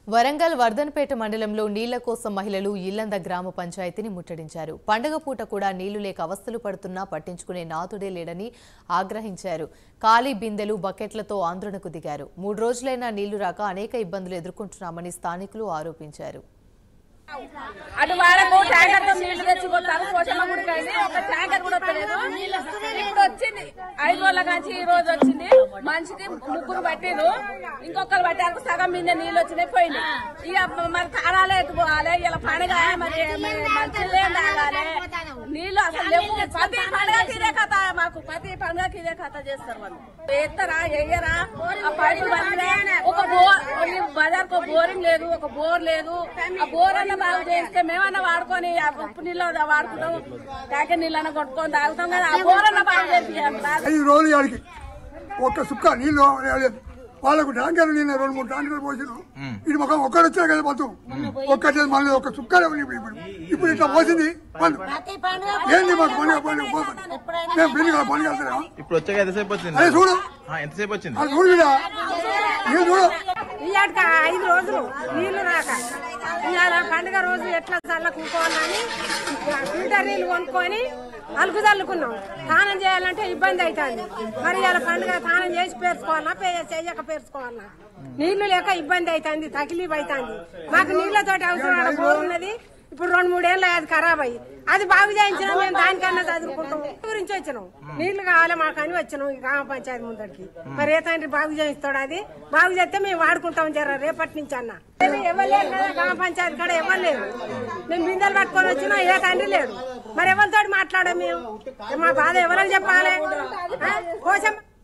వరంగల్ వర్ధన్పేట మండలంలో నీళ్ల కోసం మహిళలు ఇల్లంద గ్రామ పంచాయతీని ముట్టడించారు పండగ పూట కూడా నీళ్లు లేక అవస్థలు పడుతున్నా పట్టించుకునే నాతుడే లేడని ఆగ్రహించారు ఖాళీ బిందెలు బకెట్లతో ఆందోళనకు దిగారు మూడు రోజులైనా నీళ్లు రాక అనేక ఇబ్బందులు ఎదుర్కొంటున్నామని స్థానికులు ఆరోపించారు అటు వాడకు ట్యాంకర్ తో నీళ్లు తెచ్చి కొట్టారు పోషమ్మ గుడికి అయింది ఒక ట్యాంకర్ కూడా వస్తలేదు ఇప్పుడు వచ్చింది ఐదు రోజుల నుంచి ఈ రోజు వచ్చింది మనిషికి ముగ్గురు పట్టిరు ఇంకొకరు పట్టారు సగం మీద నీళ్ళు వచ్చినాయి పోయినాయి ఇక మరి తాళాలే ఎత్తుకోవాలి ఇలా పండుగ మరి మంచిదే తాగాలి నీళ్లు అసలు లేవు ప్రతి పండుగకి ఇదే కథ మాకు ప్రతి పండుగకి ఇదే కథ చేస్తారు వాళ్ళు ఎత్తరా ఎయ్యరా ఆ పైపు బంద్లే. ఒక బోర్ బజార్ ఒక బోరింగ్ లేదు ఒక బోర్ లేదు ఆ బోర్ అన్న బాగు చేస్తే మేమన్నా వాడుకొని ఆ ఉప్పు నీళ్ళు వాడుకుంటాం ట్యాంకర్ నీళ్ళన్న కొట్టుకొని తాగుతాం కదా ఆ బోర్ అన్న బాగు చేసి ఐదు రోజులు ఆడికి ఒక్క సుక్క నీళ్ళు లేదు వాళ్ళకు ట్యాంకర్ నిన్న రెండు మూడు ట్యాంకర్లు పోసినాం ఇది ఒక ఒక్కడు వచ్చారు కదా మొత్తం ఒక్కటి మళ్ళీ ఒక సుక్క లేవు ఇప్పుడు ఇప్పుడు ఇప్పుడు ఇట్లా పోసింది బంద్. ఏంది మాకు పండుగ పండుగ పోతుంది మేము బిల్లు పండుగ వెళ్తున్నాం ఇప్పుడు వచ్చాక ఎంతసేపు వచ్చింది అదే చూడు ఆ, ఎంతసేపు వచ్చింది అది చూడు బిడ్డ నీళ్ళు చూడు ఇయ్యాటికి ఐదు రోజులు నీళ్లు రాక ఇవాళ పండుగ రోజు ఎట్లా చల్లకుంకోవాలని ఫిల్టర్ నీళ్ళు కొనుక్కొని అలుగు చల్లుకున్నాం స్నానం చేయాలంటే ఇబ్బంది అవుతుంది మరి ఇవాళ పండుగ స్నానం చేసి పేర్చుకోవాలన్నా పే చేయక పేర్చుకోవాలన్నా నీళ్లు లేక ఇబ్బంది అవుతుంది తకిలీఫ్ అవుతుంది మాకు నీళ్లతోటి అవసరం ఆడ బోర్ ఉన్నది ఇప్పుడు రెండు మూడేళ్ళు అది ఖరాబ్ అయ్యి అది బాగు చేయించినా మేము దానికన్నా చదువుకుంటాం గురించి వచ్చినాం నీళ్లు కావాలి మాకు అని వచ్చినాం ఈ గ్రామ పంచాయతీ ముందరికి మరి ఏ తండ్రి బాగు చేయిస్తాడు అది బాగు చేస్తే మేము వాడుకుంటాం జర రేపటి నుంచి అన్న ఇవ్వలేరు కదా గ్రామ పంచాయతీ కాడ ఇవ్వలేరు మేము బిందెలు పట్టుకొని వచ్చినా ఏ తండ్రి లేడు మరి ఎవరితో మాట్లాడాం మేము మా బాధ ఎవరికి చెప్పాలి ఆ? కోసం